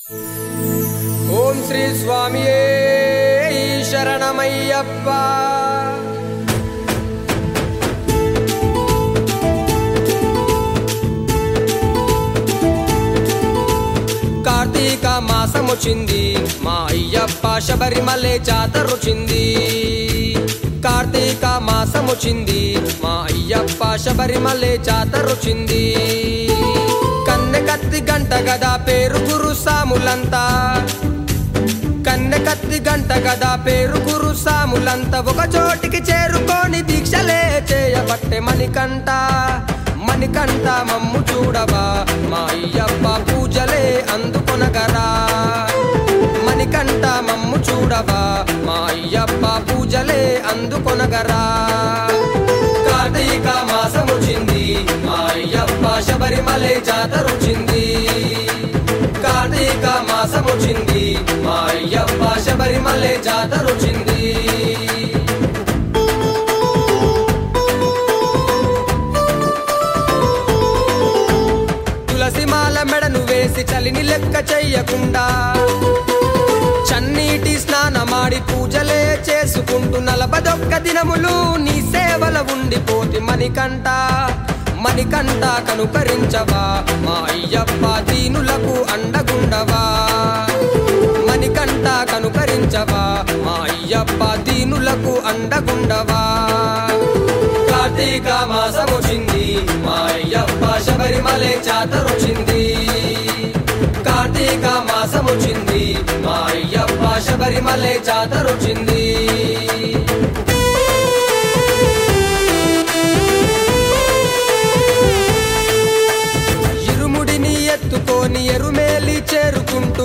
ఓం శ్రీ స్వామియే శరణమయ్యప్ప కార్తీక మాసమొచ్చింది మా అయ్యప్ప శబరిమలే జాతరొచ్చింది కార్తీక మాసమొచ్చింది మా అయ్యప్ప శబరిమలే జాతరొచ్చింది కన్నె కత్తి గంట గదా పేరు గురు సాములంతా కన్నె కత్తి గంట గదా పేరు గురు సాములంతా ఒక చోటికి చేరుకొని దీక్షలే చేయబట్టే మణికంట మణికంట మమ్ము చూడవా మా అయ్యప్ప పూజలే అందుకొనగరా మణికంట మమ్ము చూడవా మా అయ్యప్ప పూజలే అందుకొనగరా కార్తీక మాసమొచ్చింది మా అయ్యప్ప శబరిమలే జాతరొచ్చింది కార్తీక మాసమొచ్చింది మా అయ్యప్ప శబరిమలే జాతరొచ్చింది తులసి మాల మెడను వేసి చలిని లెక్క చెయ్యకుండా చన్నీటి స్నానమాడి పూజలే చేసుకుంటూ నలభదొక్క దినములు నీ సేవల ఉండిపోతి మణికంట మణికంట కనుకరించవా మా అయ్యప్ప దీనులకు అండగుండవా మణికంట కనుకరించవా మా అయ్యప్ప దీనులకు అండగుండవా కార్తీక మాసమొచ్చింది మా అయ్యప్ప శబరిమలే జాతరొచ్చింది కార్తీక మాసమొచ్చింది మా అయ్యప్ప శబరిమలే జాతరొచ్చింది ఇరుముడిని ఎత్తుకొని ఎరుమేలి చేరుకుంటూ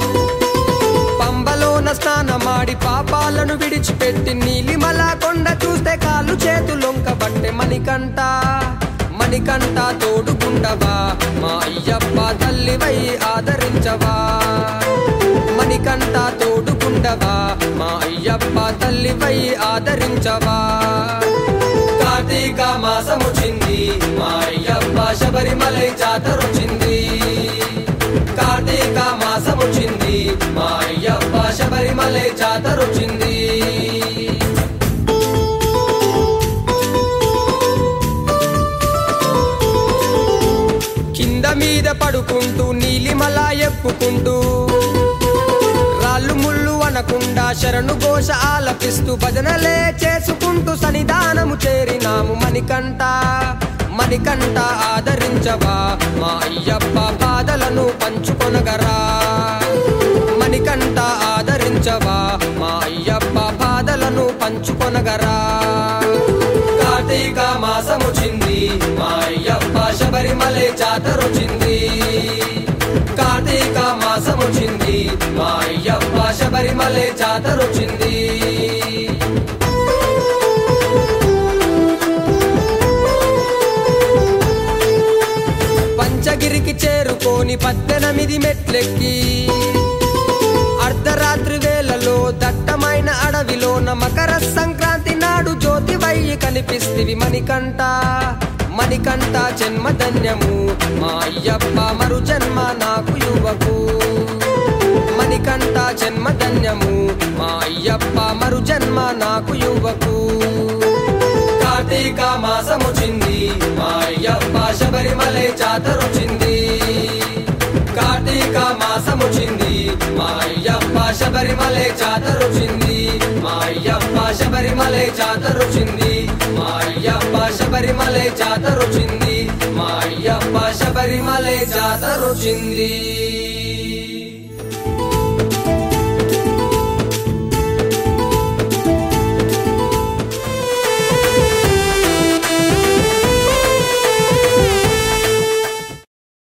పంబలోన స్నానమాడి పాపాలను విడిచిపెట్టి నీలిమల కొండ చూస్తే కాళ్ళు చేతులొంకబట్టే మణికంట మణికంట తోడుకుండవా మా అయ్యప్ప తల్లివై ఆదరించవా మణికంట తోడుకుండవా మా అయ్యప్ప తల్లివై ఆదరించవా కార్తీక మాసమొచ్చింది మా అయ్యప్ప శబరిమలై జాతరొచ్చింది కార్తీక మాసమొచ్చింది మా అయ్యప్ప శబరిమలై జాతరొచ్చింది కింద మీద పడుకుంటూ నీలిమల ఎక్కుకుంటూ రాళ్ళు ముళ్ళు అనకుండా శరణు ఘోష ఆలపిస్తూ భజనలే చేసుకుంటూ సన్నిధానము చేరినాము మణికంట మణికంట ఆదరించవా మా అయ్యప్ప బాధలను పంచుకొనగరా మణికంట ఆదరించవా మా అయ్యప్ప బాధలను పంచుకొనగరా కార్తీక మాసమొచ్చింది మా అయ్యప్ప శబరిమలే జాతరొచ్చింది కార్తీక మాసమొచ్చింది మా అయ్యప్ప శబరిమలే జాతరొచ్చింది పంచగిరికి చేరుకొని పద్దెనిమిది మెట్లెక్కి అర్ధరాత్రి వేళలో దట్టమైన అడవిలోన మకర సంక్రాంతి నాడు జ్యోతి వయ్యి కనిపిస్తివి మణికంట మణికంట జన్మధన్యము మా అయ్యప్ప మరు జన్మ నాకు యువకు మణికంట జన్మధన్యము మా అయ్యప్ప మరు జన్మ నాకు యువకు కార్తీక మాసమొచ్చింది మా అయ్యప్ప శబరిమలై జాతరొచ్చింది కార్తీక మాసమొచ్చింది మా అయ్యప్ప శబరిమలై జాతరొచ్చింది మా అయ్యప్ప శబరిమలై జాతరొచ్చింది మా అయ్యప్ప శబరిమలై జాతరొచ్చింది మా అయ్యప్ప శబరిమలై జాతరొచ్చింది